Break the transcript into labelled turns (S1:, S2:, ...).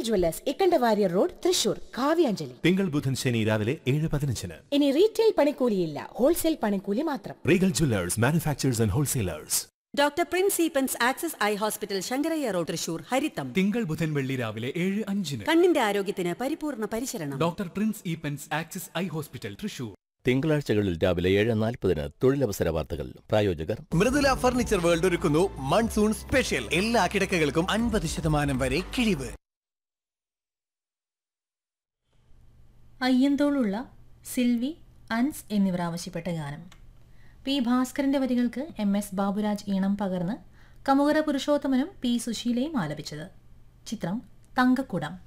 S1: Jewellers Ikkandawarrier road Thrissur Kavyanjali
S2: തിങ്കൾ ബുധൻ ശനി രാവിലെ ഏഴ് പതിനഞ്ചിന്
S1: ഇനി റീറ്റെയിൽ പണിക്കൂലിയില്ല ഹോൾസെയിൽ പണിക്കൂലി മാത്രം
S2: Regal jewellers manufacturers and wholesalers
S3: doctor Prince Eappen's access eye hospital Shankarayya road Thrissur Haritham
S4: തിങ്കൾ ബുധൻ വെള്ളി രാവിലെ ഏഴ് അഞ്ചിന്
S3: കണ്ണിന്റെ ആരോഗ്യത്തിന് പരിപൂർണ പരിശരണം
S4: doctor Prince Eappen's Axis eye hospital Thrissur
S5: തിങ്കളാഴ്ചകളിൽ രാവിലെ ഏഴ് നാൽപ്പതിന് തൊഴിലവസര വാർത്തകൾ പ്രായോജകർ
S6: മൃദുല ഫർണിച്ചർ വേൾഡ് ഒരുക്കുന്നു മൺസൂൺ സ്പെഷ്യൽ എല്ലാ കിടക്കകൾക്കും അൻപത് ശതമാനം വരെ കിഴിവ്
S7: അയ്യന്തോളുള്ള സിൽവി അൻസ് എന്നിവർ ആവശ്യപ്പെട്ട ഗാനം പി ഭാസ്കരന്റെ വരികൾക്ക് എം എസ് ബാബുരാജ് ഈണം പകർന്ന് കമുകര പുരുഷോത്തമനും പി സുശീലയും ആലപിച്ചത് ചിത്രം തങ്കക്കുടം